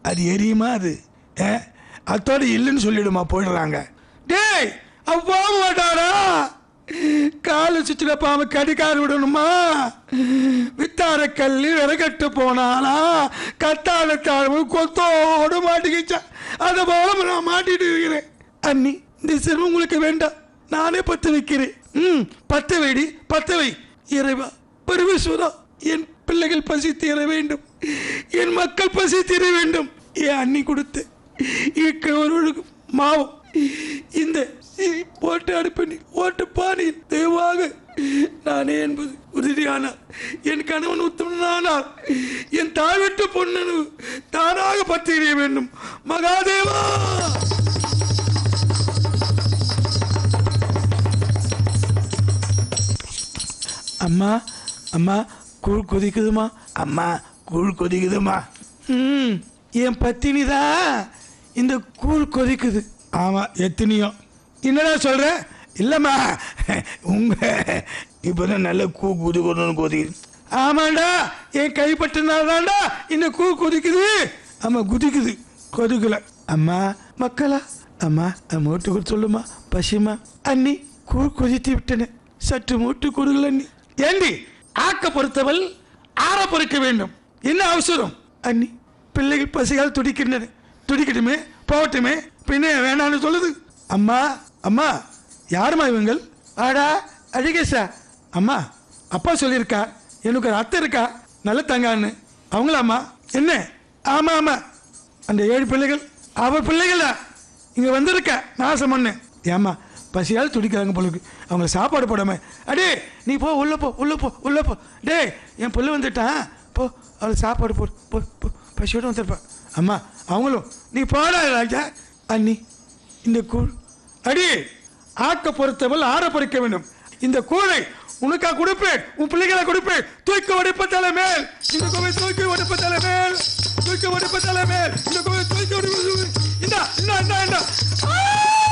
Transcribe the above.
அது எரியுமா அது ஏ அத்தோட இல்லைன்னு சொல்லிடுமா போயிடுறாங்க டேய் அவ போக மாட்டாரா காலு சுற்றில பாம்பு கடிக்கார விடணுமா வித்தார கல்லி விறகட்டு போனாலா கத்தாழ தாழ்வு கொத்தோடு மாட்டிக்கிச்சா அதை போல நான் மாட்டிட்டு இருக்கிறேன் அண்ணி இந்த செல்வம் உங்களுக்கு வேண்டாம் நானே பத்து வைக்கிறேன் ம் பத்து வைடி பத்து வை இறைவா பரமேஸ்வரா என் பிள்ளைகள் பசி தீர வேண்டும் என் மக்கள் பசி தீர வேண்டும் என் அண்ணி கொடுத்து இக்கவர்களுக்கு மாவும் இந்த ஓட்டு அடுப்பணி ஓட்டு பாணி தெய்வாக நானே என்பது உறுதியானார் என் கணவன் உத்தமனானார் என் தாய் விட்டு பொண்ணனு தானாக பத்திரிய வேண்டும் மகாதேவா அம்மா அம்மா கூழ் கொதிக்குதுமா அம்மா கூழ் கொதிக்குதுமா ம் என் பத்தினி தான் இந்த கூழ் கொதிக்குது ஆமாம் எத்தனையோ என்னடா சொல்ற இல்லைம்மா உங்க இப்போதான் நல்ல கூ குதி கொண்டு கொதிக்குது ஆமாண்டா என் கைப்பட்டனால தான்டா இந்த கூ கொதிக்குது ஆமாம் குதிக்குது கொதிக்கல அம்மா மக்களா அம்மா மூட்டு கொடுத்து சொல்லுமா பசிமா அண்ணி கூழ் கொதித்து விட்டன சற்று மூட்டு கொடுங்கள் அண்ணி ஏண்டி ஆக்க பொறுத்தவள் ஆற பொறுக்க வேண்டும் என்ன அவசரம் அண்ணி பிள்ளைகள் பசியால் துடிக்கின்றன துடிக்கட்டுமே போகட்டுமே பின்ன வேணாம்னு சொல்லுது அம்மா அம்மா யாரும்மா இவங்கள் ஆடா அழகேஷா அம்மா அப்பா சொல்லியிருக்கா எனக்கு ஒரு அத்தை இருக்கா நல்ல தங்கான்னு அவங்களாம்மா என்ன ஆமா ஆமா அந்த ஏழு பிள்ளைகள் அவர் பிள்ளைகளா இங்க வந்திருக்க நாசம் பண்ணு ஏம்மா பசியால் துடிக்கிறாங்க போல இருக்கு அவங்க சாப்பாடு போடாம அடே நீ போ உள்ள போ உள்ள போ உள்ள போ டேய் என் புள்ள வந்துட்டான் போ அவளுக்கு சாப்பாடு போடு போ போ பசியோடு வந்திருப்பான் அம்மா அவங்களும் நீ போடா ராஜா அண்ணி இந்த கூழ் அடி ஆக்க பொறுத்தவள் ஆற பொறிக்க வேண்டும் இந்த கூழை உனக்கா கொடுப்பேன் உன் பிள்ளைகளை கொடுப்பேன் தூக்கி ஒடிப்ப தலை மேல் இந்த கோவை தூக்கி ஒடிப்ப தலை மேல் தூக்கி ஒடிப்ப தலை மேல் இந்த கோவை தூக்கி ஒடிப்ப இந்த இந்த இந்த இந்த